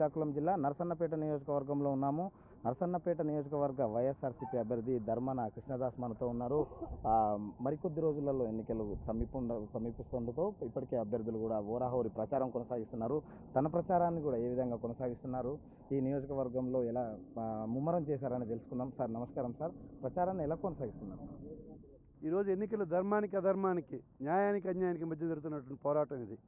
శ్రీకాకుళం జిల్లా నరసన్నపేట నియోజకవర్గంలో ఉన్నాము నరసన్నపేట నియోజకవర్గ వైఎస్ఆర్సీపీ అభ్యర్థి ధర్మాన కృష్ణదాస్ మనతో ఉన్నారు ఆ, మరికొద్ది రోజులలో ఎన్నికలు సమీప సమీపిస్తుండటంతో ఇప్పటికే అభ్యర్థులు కూడా ఓరాహోరి ప్రచారం కొనసాగిస్తున్నారు తన ప్రచారాన్ని కూడా ఏ విధంగా కొనసాగిస్తున్నారు ఈ నియోజకవర్గంలో ఎలా ఆ, ముమ్మరం చేశారని తెలుసుకుందాం సార్ నమస్కారం సార్ ప్రచారాన్ని ఎలా కొనసాగిస్తున్నారు ఈరోజు ఎన్నికలు ధర్మానికి అధర్మానికి న్యాయానికి అన్యాయానికి మధ్య జరుగుతున్నటువంటి పోరాటం ఇది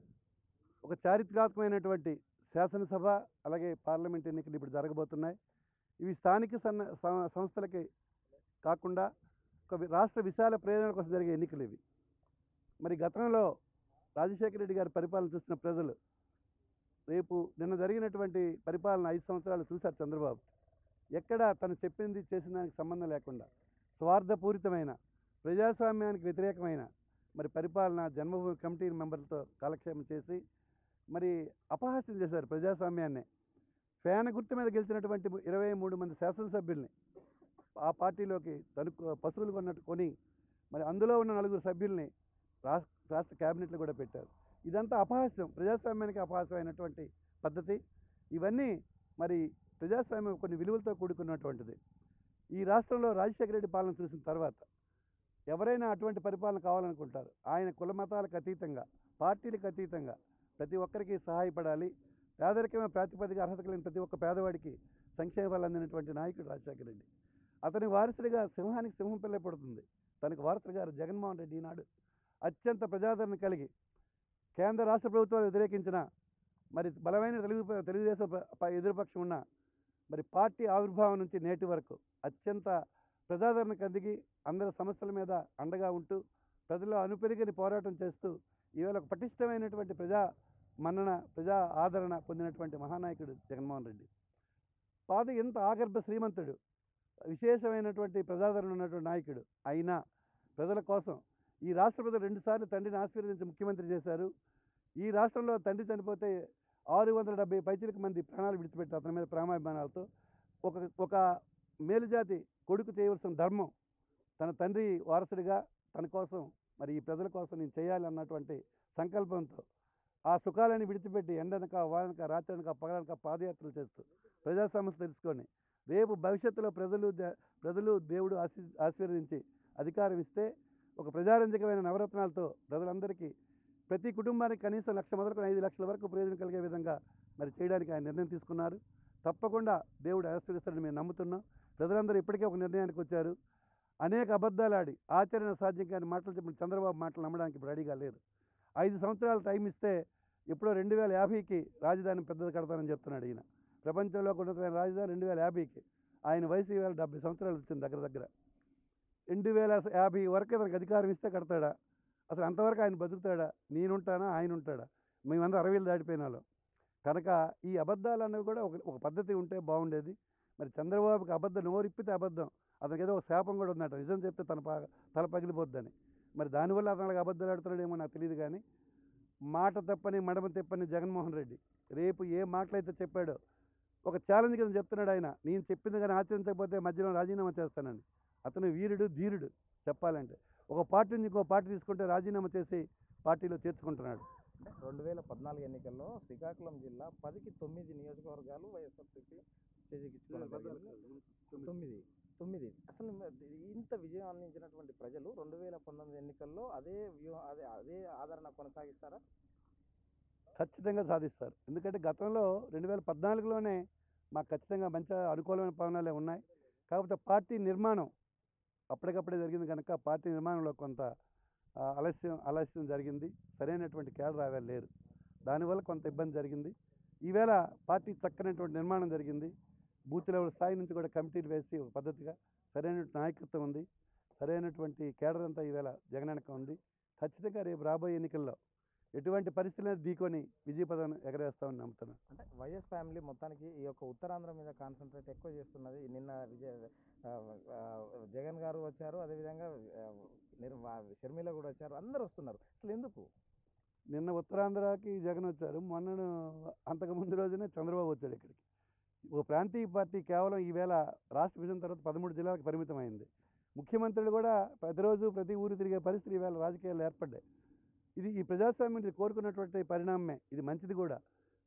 ఒక చారిత్రాత్మకమైనటువంటి శాసనసభ అలాగే పార్లమెంట్ ఎన్నికలు ఇప్పుడు జరగబోతున్నాయి ఇవి స్థానిక సన్న సం- సంస్థలకి కాకుండా ఒక వి- రాష్ట్ర విశాల ప్రయోజనాల కోసం జరిగే ఎన్నికలు ఇవి మరి గతంలో రాజశేఖర రెడ్డి గారి పరిపాలన చూసిన ప్రజలు రేపు నిన్న జరిగినటువంటి పరిపాలన ఐదు సంవత్సరాలు చూశారు చంద్రబాబు ఎక్కడ తను చెప్పింది చేసిన దానికి సంబంధం లేకుండా స్వార్థపూరితమైన ప్రజాస్వామ్యానికి వ్యతిరేకమైన మరి పరిపాలన జన్మభూమి కమిటీ మెంబర్లతో కాలక్షేపం చేసి మరి అపహాస్యం చేశారు ప్రజాస్వామ్యాన్ని ఫ్యాన్ గుర్తు మీద గెలిచినటువంటి ఇరవై మూడు మంది శాసనసభ్యుల్ని ఆ పార్టీలోకి తణుకు పశువులు కొన్నట్టు కొని మరి అందులో ఉన్న నలుగురు సభ్యుల్ని రాష్ట్ర రాష్ట్ర క్యాబినెట్లో కూడా పెట్టారు ఇదంతా అపహాస్యం ప్రజాస్వామ్యానికి అపహాస్యమైనటువంటి పద్ధతి ఇవన్నీ మరి ప్రజాస్వామ్యం కొన్ని విలువలతో కూడుకున్నటువంటిది ఈ రాష్ట్రంలో రాజశేఖర రెడ్డి పాలన చూసిన తర్వాత ఎవరైనా అటువంటి పరిపాలన కావాలనుకుంటారు ఆయన కుల మతాలకు అతీతంగా పార్టీలకు అతీతంగా ప్రతి ఒక్కరికి సహాయపడాలి పేదరికమే ప్రాతిపదిక అర్హత కలిగిన ప్రతి ఒక్క పేదవాడికి సంక్షేమాలు అందినటువంటి నాయకుడు రాజశేఖర రెడ్డి అతని వారసుడిగా సింహానికి సింహం పిల్ల పడుతుంది తనకు వారసుడు గారు జగన్మోహన్ రెడ్డి ఈనాడు అత్యంత ప్రజాదరణ కలిగి కేంద్ర రాష్ట్ర ప్రభుత్వాలు వ్యతిరేకించిన మరి బలమైన తెలుగు తెలుగుదేశం ప- ప- ఎదురుపక్షం ఉన్న మరి పార్టీ ఆవిర్భావం నుంచి నేటి వరకు అత్యంత ప్రజాదరణ కలిగి అందరి సమస్యల మీద అండగా ఉంటూ ప్రజల్లో అనుపెరిగని పోరాటం చేస్తూ ఈవేళ ఒక పటిష్టమైనటువంటి ప్రజా మన్నన ప్రజా ఆదరణ పొందినటువంటి మహానాయకుడు జగన్మోహన్ రెడ్డి పాత ఎంత ఆగర్భ శ్రీమంతుడు విశేషమైనటువంటి ప్రజాదరణ ఉన్నటువంటి నాయకుడు అయినా ప్రజల కోసం ఈ రాష్ట్ర ప్రజలు రెండుసార్లు తండ్రిని ఆశీర్వదించి ముఖ్యమంత్రి చేశారు ఈ రాష్ట్రంలో తండ్రి చనిపోతే ఆరు వందల డెబ్బై పైచిలకు మంది ప్రాణాలు విడిచిపెట్టారు అతని మీద ప్రేమాభిమానాలతో ఒక ఒక మేలుజాతి కొడుకు చేయవలసిన ధర్మం తన తండ్రి వారసుడిగా తన కోసం మరి ఈ ప్రజల కోసం నేను చేయాలి అన్నటువంటి సంకల్పంతో ఆ సుఖాలని విడిచిపెట్టి ఎండనక వానక రాత్రనక పగలనక పాదయాత్రలు చేస్తూ ప్రజా సమస్య తెలుసుకొని రేపు భవిష్యత్తులో ప్రజలు ద- ప్రజలు దేవుడు ఆశీ ఆశీర్వదించి అధికారం ఇస్తే ఒక ప్రజారంజకమైన నవరత్నాలతో ప్రజలందరికీ ప్రతి కుటుంబానికి కనీసం లక్ష మొదలుకొని ఐదు లక్షల వరకు ప్రయోజనం కలిగే విధంగా మరి చేయడానికి ఆయన నిర్ణయం తీసుకున్నారు తప్పకుండా దేవుడు ఆశీర్వదిస్తాడని మేము నమ్ముతున్నాం ప్రజలందరూ ఇప్పటికే ఒక నిర్ణయానికి వచ్చారు అనేక అబద్ధాలు ఆడి ఆచరణ సాధ్యం కాని మాటలు చెప్పిన చంద్రబాబు మాటలు నమ్మడానికి ఇప్పుడు రెడీగా లేరు ఐదు సంవత్సరాలు టైం ఇస్తే ఎప్పుడో రెండు వేల యాభైకి రాజధాని పెద్దది కడతానని చెప్తున్నాడు ఈయన ప్రపంచంలో ఉన్నతమైన రాజధాని రెండు వేల యాభైకి ఆయన వయసు ఈవేళ డెబ్బై సంవత్సరాలు వచ్చింది దగ్గర దగ్గర రెండు వేల యాభై వరకు అతనికి అధికారం ఇస్తే కడతాడా అసలు అంతవరకు ఆయన బతుకుతాడా నేనుంటానా ఆయన ఉంటాడా మేమందరం అరవీలు దాటిపోయిన వాళ్ళం కనుక ఈ అబద్ధాలు అన్నవి కూడా ఒక ఒక పద్ధతి ఉంటే బాగుండేది మరి చంద్రబాబుకి అబద్ధం నోరిప్పితే అబద్ధం అతనికి ఏదో ఒక శాపం కూడా ఉందట నిజం చెప్తే తన పా తల పగిలిపోద్దని మరి దానివల్ల అతనికి అబద్ధాలు ఆడుతున్నాడేమో నాకు తెలియదు కానీ మాట తప్పని మడమ తెప్పని జగన్మోహన్ రెడ్డి రేపు ఏ మాటలైతే చెప్పాడో ఒక ఛాలెంజ్ కింద చెప్తున్నాడు ఆయన నేను చెప్పింది కానీ ఆచరించకపోతే మధ్యలో రాజీనామా చేస్తానని అతను వీరుడు ధీరుడు చెప్పాలంటే ఒక పార్టీ నుంచి ఇంకో పార్టీ తీసుకుంటే రాజీనామా చేసి పార్టీలో చేర్చుకుంటున్నాడు రెండు వేల పద్నాలుగు ఎన్నికల్లో శ్రీకాకుళం జిల్లా పదికి తొమ్మిది నియోజకవర్గాలు వైఎస్ఆర్సీపీ చేజిక్కించుకోవడం జరిగింది. తొమ్మిది తొమ్మిది అసలు మ- ఇంత విజయం అందించినటువంటి ప్రజలు రెండు వేల పంతొమ్మిది ఎన్నికల్లో అదే వ్యూహం అదే అదే ఆదరణ కొనసాగిస్తారా ఖచ్చితంగా సాధిస్తారు ఎందుకంటే గతంలో రెండు వేల పద్నాలుగులోనే మాకు ఖచ్చితంగా మంచి అనుకూలమైన పవనాలే ఉన్నాయి కాకపోతే పార్టీ నిర్మాణం అప్పటికప్పుడే జరిగింది కనుక పార్టీ నిర్మాణంలో కొంత ఆ, ఆలస్యం ఆలస్యం జరిగింది సరైనటువంటి కేడర్ ఆవేళ లేరు దానివల్ల కొంత ఇబ్బంది జరిగింది ఈవేళ పార్టీ చక్కనటువంటి నిర్మాణం జరిగింది బూత్ లెవెల్ స్థాయి నుంచి కూడా కమిటీలు వేసి ఒక పద్ధతిగా సరైనటువంటి నాయకత్వం ఉంది సరైనటువంటి కేడర్ అంతా ఈవేళ జగననక ఉంది ఖచ్చితంగా రేపు రాబోయే ఎన్నికల్లో ఎటువంటి పరిస్థితులను ఢీకొని విజయ పదవిని ఎగరేస్తామని నమ్ముతున్నాను అంటే వైఎస్ ఫ్యామిలీ మొత్తానికి ఈ యొక్క ఉత్తరాంధ్ర మీద కాన్సన్ట్రేట్ ఎక్కువ చేస్తున్నది నిన్న విజయ ఆ, ఆ, జగన్ గారు వచ్చారు అదేవిధంగా ఆ, నిర్ వా- షర్మిల కూడా వచ్చారు అందరు వస్తున్నారు అసలు ఎందుకు నిన్న ఉత్తరాంధ్రకి జగన్ వచ్చారు మొన్న అంతకు ముందు రోజునే చంద్రబాబు వచ్చాడు ఇక్కడికి ఒక ప్రాంతీయ పార్టీ కేవలం ఈవేళ రాష్ట్ర విభజన తర్వాత పదమూడు జిల్లాలకు పరిమితమైంది ముఖ్యమంత్రులు కూడా ప్రతిరోజు ప్రతి ఊరు తిరిగే పరిస్థితి ఈవేళ రాజకీయాలు ఏర్పడ్డాయి ఇది ఈ ప్రజాస్వామ్యం ఇది కోరుకున్నటువంటి పరిణామమే ఇది మంచిది కూడా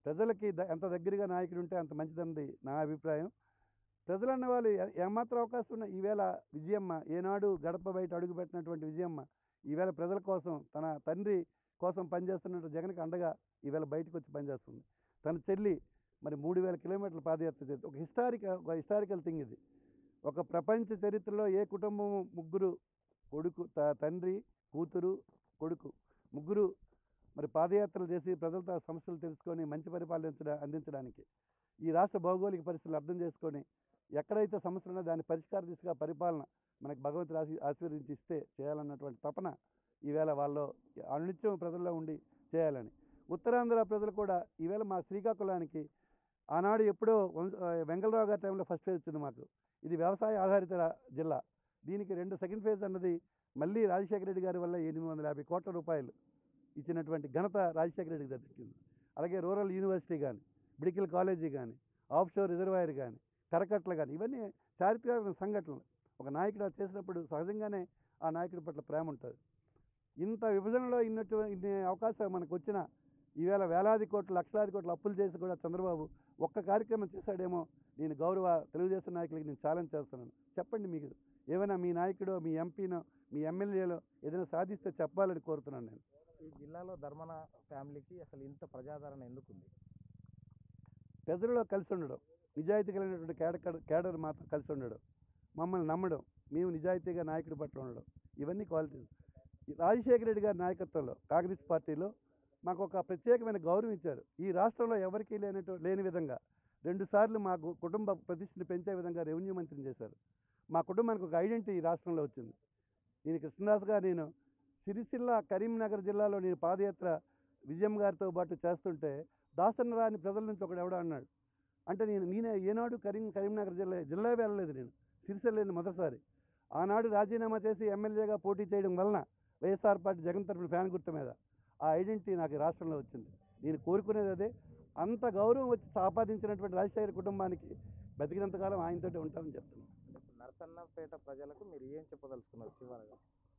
ప్రజలకి ద- ఎంత దగ్గరగా నాయకుడు ఉంటే అంత మంచిదన్నది నా అభిప్రాయం ప్రజలు అన్న వాళ్ళు ఏ- ఏమాత్రం అవకాశం ఉన్న ఈవేళ విజయమ్మ ఏనాడు గడప బయట అడుగుపెట్టినటువంటి విజయమ్మ ఈవేళ ప్రజల కోసం తన తండ్రి కోసం పనిచేస్తున్న జగన్కి అండగా ఈవేళ బయటకు వచ్చి పనిచేస్తుంది తన చెల్లి మరి మూడు వేల కిలోమీటర్ల పాదయాత్ర చేస్తుంది ఒక హిస్టారిక ఒక హిస్టారికల్ థింగ్ ఇది ఒక ప్రపంచ చరిత్రలో ఏ కుటుంబం ముగ్గురు కొడుకు త- తండ్రి కూతురు కొడుకు ముగ్గురు మరి పాదయాత్రలు చేసి ప్రజలతో సమస్యలు తెలుసుకొని మంచి పరిపాలన అందించడానికి ఈ రాష్ట్ర భౌగోళిక పరిస్థితులు అర్థం చేసుకొని ఎక్కడైతే సమస్యలు ఉన్నాయో దాని పరిష్కార దిశగా పరిపాలన మనకు భగవంతుడు ఆశీ ఆశీర్వదించి ఇస్తే చేయాలన్నటువంటి తపన ఈవేళ వాళ్ళు అనునిత్యం ప్రజల్లో ఉండి చేయాలని ఉత్తరాంధ్ర ప్రజలు కూడా ఈవేళ మా శ్రీకాకుళానికి ఆనాడు ఎప్పుడో వంశ- ఆ, వెంగళరావు గారి టైంలో ఫస్ట్ ఫేజ్ వచ్చింది మాకు ఇది వ్యవసాయ ఆధారిత రా- జిల్లా దీనికి రెండు సెకండ్ ఫేజ్ అన్నది మళ్ళీ రాజశేఖర రెడ్డి గారి వల్ల ఎనిమిది వందల యాభై కోట్ల రూపాయలు ఇచ్చినటువంటి ఘనత రాజశేఖర రెడ్డికి దక్కింది అలాగే రూరల్ యూనివర్సిటీ కానీ మెడికల్ కాలేజీ కానీ ఆఫ్షోర్ రిజర్వాయర్ కానీ కరకట్ల కానీ ఇవన్నీ చారిత్రక సంఘటనలు ఒక నాయకుడు అది చేసినప్పుడు సహజంగానే ఆ నాయకుడి పట్ల ప్రేమ ఉంటుంది ఇంత విభజనలో ఇన్నట్టు ఇన్ని అవకాశాలు మనకు వచ్చిన ఈవేళ వేలాది కోట్లు లక్షలాది కోట్లు అప్పులు చేసి కూడా చంద్రబాబు ఒక్క కార్యక్రమం చేశాడేమో నేను గౌరవ తెలుగుదేశం నాయకులకి నేను ఛాలెంజ్ చేస్తున్నాను చెప్పండి మీకు ఏమైనా మీ నాయకుడో మీ ఎంపీనో మీ ఎమ్మెల్యేలో ఏదైనా సాధిస్తే చెప్పాలని కోరుతున్నాను నేను ఈ జిల్లాలో ధర్మన ఫ్యామిలీకి అసలు ఇంత ప్రజాదరణ ఎందుకుంది ప్రజలలో కలిసి ఉండడం నిజాయితీ కలిగినటువంటి కేడర్ కేడర్ మాత్రం కలిసి ఉండడం మమ్మల్ని నమ్మడం మేము నిజాయితీగా నాయకుడి పట్ల ఉండడం ఇవన్నీ క్వాలిటీస్ రాజశేఖర రెడ్డి గారి నాయకత్వంలో కాంగ్రెస్ పార్టీలో మాకు ఒక ప్రత్యేకమైన గౌరవం ఇచ్చారు ఈ రాష్ట్రంలో ఎవరికీ లేనట్టు లేని విధంగా రెండుసార్లు మాకు కుటుంబ ప్రతిష్టని పెంచే విధంగా రెవెన్యూ మంత్రిని చేశారు మా కుటుంబానికి ఒక ఐడెంటిటీ ఈ రాష్ట్రంలో వచ్చింది నేను కృష్ణదాస్గా నేను సిరిసిల్ల కరీంనగర్ జిల్లాలో నేను పాదయాత్ర విజయం గారితో పాటు చేస్తుంటే దాసన్న రాని ప్రజల నుంచి ఒకడు ఎవడో అన్నాడు అంటే నేను నేనే ఏనాడు కరీం కరీంనగర్ జిల్లా జిల్లా వెళ్ళలేదు నేను సిరిసిల్ల వెళ్ళింది మొదటిసారి ఆనాడు రాజీనామా చేసి ఎమ్మెల్యేగా పోటీ చేయడం వలన వైఎస్ఆర్ పార్టీ జగన్ తరపున ఫ్యాన్ గుర్తు మీద ఆ ఐడెంటిటీ నాకు ఈ రాష్ట్రంలో వచ్చింది నేను కోరుకునేది అదే అంత గౌరవం వచ్చి ఆపాదించినటువంటి రాజశేఖర కుటుంబానికి బతికినంతకాలం ఆయనతోటి ఉంటామని చెప్తున్నాను నరసన్నపేట ప్రజలకు మీరు ఏం చెప్పదలుచుకున్నారు చివరగా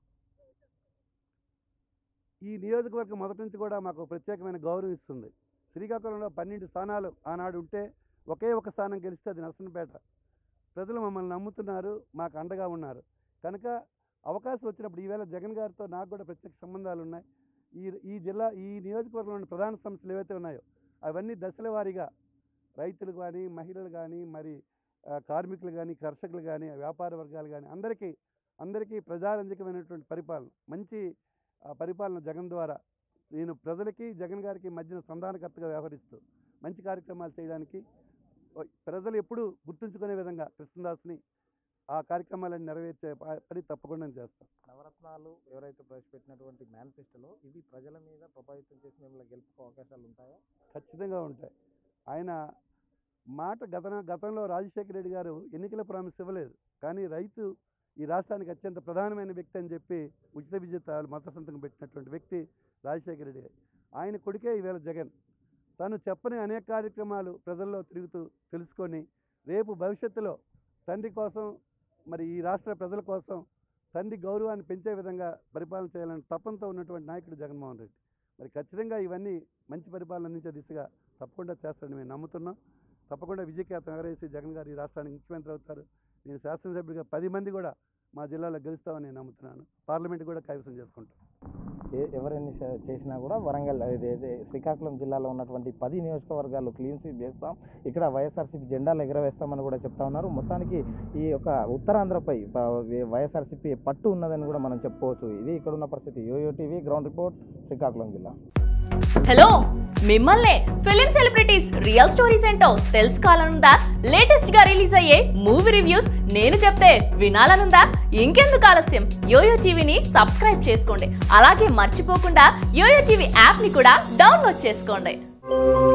ఈ నియోజకవర్గం మొదటి నుంచి కూడా మాకు ప్రత్యేకమైన గౌరవం ఇస్తుంది శ్రీకాకుళంలో పన్నెండు స్థానాలు ఆనాడు ఉంటే ఒకే ఒక స్థానం గెలిస్తే అది నరసన్నపేట ప్రజలు మమ్మల్ని నమ్ముతున్నారు మాకు అండగా ఉన్నారు కనుక అవకాశం వచ్చినప్పుడు ఈవేళ జగన్ గారితో నాకు కూడా ప్రత్యేక సంబంధాలు ఉన్నాయి ఈ ఈ జిల్లా ఈ నియోజకవర్గంలోని ప్రధాన సమస్యలు ఏవైతే ఉన్నాయో అవన్నీ దశల వారీగా రైతులు కానీ మహిళలు కానీ మరి ఆ, కార్మికులు కానీ కర్షకులు కానీ వ్యాపార వర్గాలు కానీ అందరికీ అందరికీ ప్రజారంజకమైనటువంటి పరిపాలన మంచి ఆ పరిపాలన జగన్ ద్వారా నేను ప్రజలకి జగన్ గారికి మధ్యన సంధానకర్తగా వ్యవహరిస్తూ మంచి కార్యక్రమాలు చేయడానికి ఓ- ప్రజలు ఎప్పుడూ గుర్తుంచుకునే విధంగా కృష్ణదాస్ని ఆ కార్యక్రమాలను నెరవేర్చే ప- పని తప్పకుండా నేను చేస్తాను నవరత్నాలు ఎవరైతే ప్రవేశపెట్టినటువంటి మేనిఫెస్టోలో ఇవి ప్రజల మీద ప్రభావితం చేసి మిమ్మల్ని గెలుపుకో అవకాశాలు ఉంటాయా ఖచ్చితంగా ఉంటాయి ఆయన మాట గత గతంలో రాజశేఖర రెడ్డి గారు ఎన్నికల ప్రామిస్ ఇవ్వలేదు కానీ రైతు ఈ రాష్ట్రానికి అత్యంత ప్రధానమైన వ్యక్తి అని చెప్పి ఉచిత విద్యుత్ మత సంతకం పెట్టినటువంటి వ్యక్తి రాజశేఖర రెడ్డి గారు ఆయన కొడుకే ఈవేళ జగన్ తను చెప్పని అనేక కార్యక్రమాలు ప్రజల్లో తిరుగుతూ తెలుసుకొని రేపు భవిష్యత్తులో తండ్రి కోసం మరి ఈ రాష్ట్ర ప్రజల కోసం తండ్రి గౌరవాన్ని పెంచే విధంగా పరిపాలన చేయాలని తపంతో ఉన్నటువంటి నాయకుడు జగన్మోహన్ రెడ్డి మరి ఖచ్చితంగా ఇవన్నీ మంచి పరిపాలన అందించే దిశగా తప్పకుండా చేస్తారని మేము నమ్ముతున్నాం తప్పకుండా విజయకేతం ఎగరేసి జగన్ గారు ఈ రాష్ట్రానికి ముఖ్యమంత్రి అవుతారు నేను శాసనసభ్యుడిగా పది మంది కూడా మా జిల్లాలో గెలుస్తామని నేను నమ్ముతున్నాను పార్లమెంట్ కూడా కైవసం చేసుకుంటాం ఏ ఎవరెన్ని చే- చేసినా కూడా వరంగల్ ఇది ఇది శ్రీకాకుళం జిల్లాలో ఉన్నటువంటి పది నియోజకవర్గాలు క్లీన్ స్వీప్ చేస్తాం ఇక్కడ వైఎస్ఆర్సీపీ జెండాలు ఎగరవేస్తామని కూడా చెప్తా ఉన్నారు మొత్తానికి ఈ యొక్క ఉత్తరాంధ్రపై ప- వే- వైఎస్ఆర్సీపీ పట్టు ఉన్నదని కూడా మనం చెప్పుకోవచ్చు ఇది ఇక్కడ ఉన్న పరిస్థితి YoYo TV ground report Srikakulam జిల్లా హలో మిమ్మల్నే ఫిలిం సెలబ్రిటీస్ రియల్ స్టోరీస్ ఏంటో తెలుసుకోవాలనుందా లేటెస్ట్ గా రిలీజ్ అయ్యే మూవీ రివ్యూస్ నేను చెప్తే వినాలనుందా ఇంకెందుకు ఆలస్యం యోయో టీవీని సబ్స్క్రైబ్ చేసుకోండి అలాగే మర్చిపోకుండా యోయో టీవీ యాప్ ని కూడా డౌన్లోడ్ చేసుకోండి